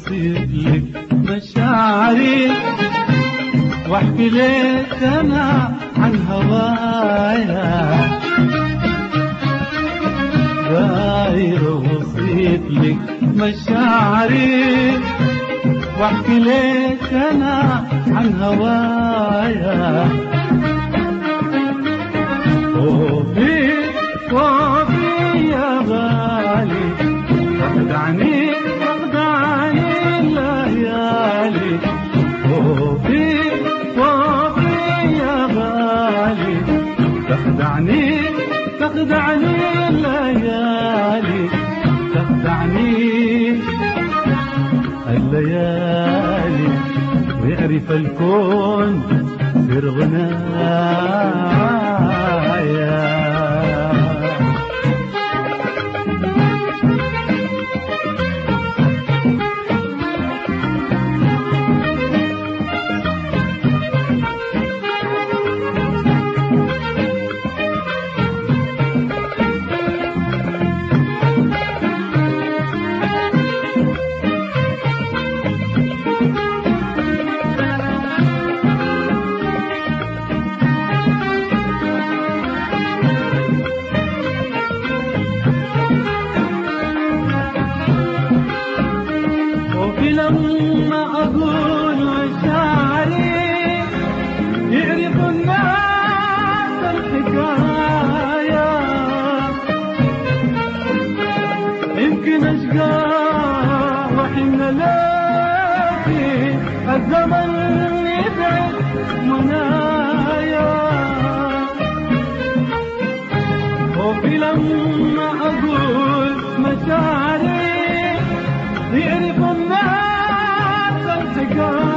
اوصف لك مشاعري واحكي لك انا عن هوايا داير اوصف لك مشاعري واحكي لك انا عن هوايا خوفي خوفي يا غالي فقدعني فقدعني الليالي خوفي خوفي يا غالي تخدعني تخدعني الليالي تخدعني الليالي ويعرف الكون سر غنايا وفي لما أقول مشاعري يعرف الناس الحكاية يمكن أشقى وحين ألاقي الزمن يبعد منايا وفي لما أقول مشاعري يعرف الناس الحكاية